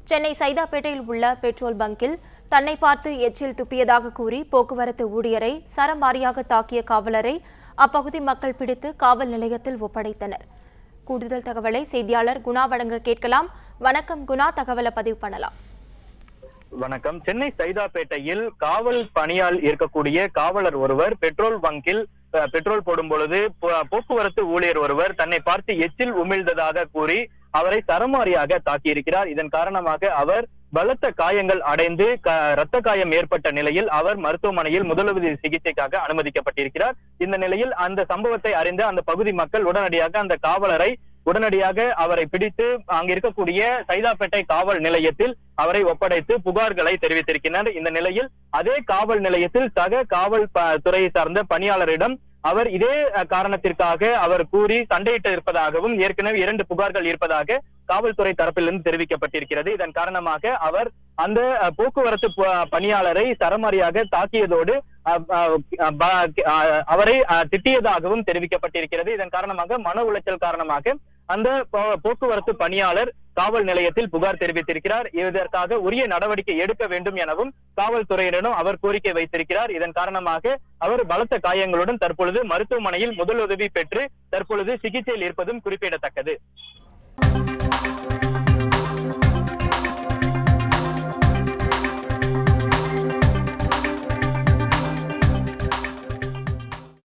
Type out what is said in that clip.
சென்னை சைதாப்பேட்டையில் உள்ள பெட்ரோல் பங்கில் தன்னை பார்த்து எச்சில் துப்பியதாக கூறி போக்குவரத்து ஊழியரை சரமாரியாக தாக்கிய காவலரை அப்பகுதி மக்கள் பிடித்து காவல் நிலையத்தில் ஒப்படைத்தனர் கூடுதல் தகவலை செய்தியாளர் குணா வழங்க கேட்கலாம் வணக்கம் குணா தகவலை பதிவு பண்ணலாம் வணக்கம் சென்னை சைதாப்பேட்டையில் காவல் பணியால் இருக்கக்கூடிய காவலர் ஒருவர் பெட்ரோல் பங்கில் அஹ், பெட்ரோல் போடும் பொழுது போ- போக்குவரத்து ஊழியர் ஒருவர் தன்னை பார்த்து எச்சில் உமிழ்ந்ததாக கூறி அவரை சரமாரியாக தாக்கியிருக்கிறார் இதன் காரணமாக அவர் பலத்த காயங்கள் அடைந்து க- இரத்த காயம் ஏற்பட்ட நிலையில் அவர் மருத்துவமனையில் முதலுதவி சிகிச்சைக்காக அனுமதிக்கப்பட்டிருக்கிறார் இந்த நிலையில் அந்த சம்பவத்தை அறிந்த அந்த பகுதி மக்கள் உடனடியாக அந்த காவலரை உடனடியாக அவரை பிடித்து அங்க இருக்கக்கூடிய சைதாப்பேட்டை காவல் நிலையத்தில் அவரை ஒப்படைத்து புகார்களை தெரிவித்திருக்கிறார் இந்த நிலையில் அதே காவல் நிலையத்தில் சக காவல் ப- துறையை சார்ந்த பணியாளரிடம் அவர் இதே அஹ், காரணத்திற்காக அவர் கூறி சண்டையிட்டு இருப்பதாகவும் ஏற்கனவே இரண்டு புகார்கள் இருப்பதாக காவல்துறை தரப்பிலிருந்து தெரிவிக்கப்பட்டிருக்கிறது இதன் காரணமாக அவர் அந்த அஹ், போக்குவரத்து ப- பணியாளரை சரமாரியாக தாக்கியதோடு அஹ், அஹ், ப- அஹ், அவரை அஹ், திட்டியதாகவும் தெரிவிக்கப்பட்டிருக்கிறது இதன் காரணமாக மன உளைச்சல் காரணமாக அந்த போ- போக்குவரத்து பணியாளர் காவல் நிலையத்தில் புகார் தெரிவித்திருக்கிறார் இதற்காக உரிய நடவடிக்கை எடுக்க வேண்டும் எனவும் காவல்துறையினரும் அவர் கோரிக்கை வைத்திருக்கிறார் இதன் காரணமாக அவர் பலத்த காயங்களுடன் தற்பொழுது மருத்துவமனையில் முதலுதவி பெற்று தற்பொழுது சிகிச்சையில் இருப்பதும் குறிப்பிடத்தக்கது